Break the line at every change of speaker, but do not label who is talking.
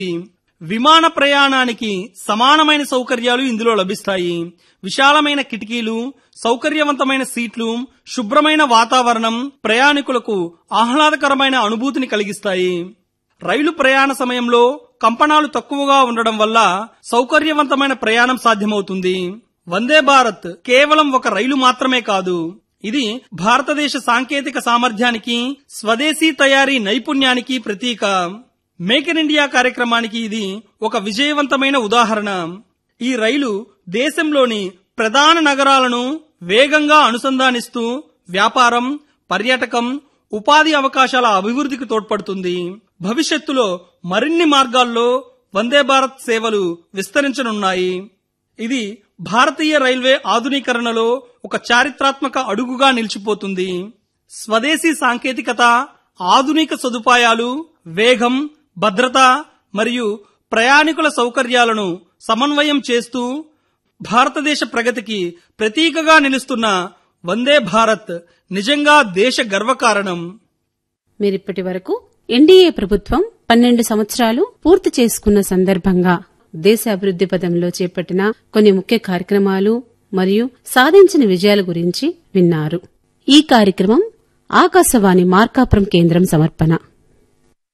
విమాన ప్రయాణానికి సమానమైన సౌకర్యాలు ఇందులో లభిస్తాయి విశాలమైన కిటికీలు సౌకర్యవంతమైన సీట్లు శుభ్రమైన వాతావరణం ప్రయాణికులకు ఆహ్లాదకరమైన అనుభూతిని కలిగిస్తాయి రైలు ప్రయాణ సమయంలో కంపనాలు తక్కువగా ఉండడం వల్ల సౌకర్యవంతమైన ప్రయాణం సాధ్యమవుతుంది వందే భారత్ కేవలం ఒక రైలు మాత్రమే కాదు ఇది భారతదేశ సాంకేతిక సామర్థ్యానికి స్వదేశీ తయారీ నైపుణ్యానికి ప్రతీక మేక్ ఇన్ ఇండియా కార్యక్రమానికి ఇది ఒక విజయవంతమైన ఉదాహరణ ఈ రైలు దేశంలోని ప్రధాన నగరాలను వేగంగా అనుసంధానిస్తూ వ్యాపారం పర్యాటకం ఉపాధి అవకాశాల అభివృద్ధికి తోడ్పడుతుంది భవిష్యత్తులో మరిన్ని మార్గాల్లో వందే భారత్ సేవలు విస్తరించనున్నాయి ఇది భారతీయ రైల్వే ఆధునీకరణలో ఒక చారిత్రాత్మక అడుగుగా నిలిచిపోతుంది స్వదేశీ సాంకేతికత ఆధునిక సదుపాయాలు వేగం భద్రత మరియు ప్రయాణికుల సౌకర్యాలను సమన్వయం చేస్తూ భారతదేశ ప్రగతికి ప్రతీకగా నిలుస్తున్న వందే భారత్ నిజంగా దేశ గర్వకారణం
మీరిప్పటి వరకు ఎన్డీఏ ప్రభుత్వం పన్నెండు సంవత్సరాలు పూర్తి చేసుకున్న సందర్భంగా దేశ అభివృద్ది పదంలో చేపట్టిన కొన్ని ముఖ్య కార్యక్రమాలు మరియు సాధించిన విజయాల గురించి విన్నారు ఈ కార్యక్రమం ఆకాశవాణి మార్కాపురం కేంద్రం సమర్పణ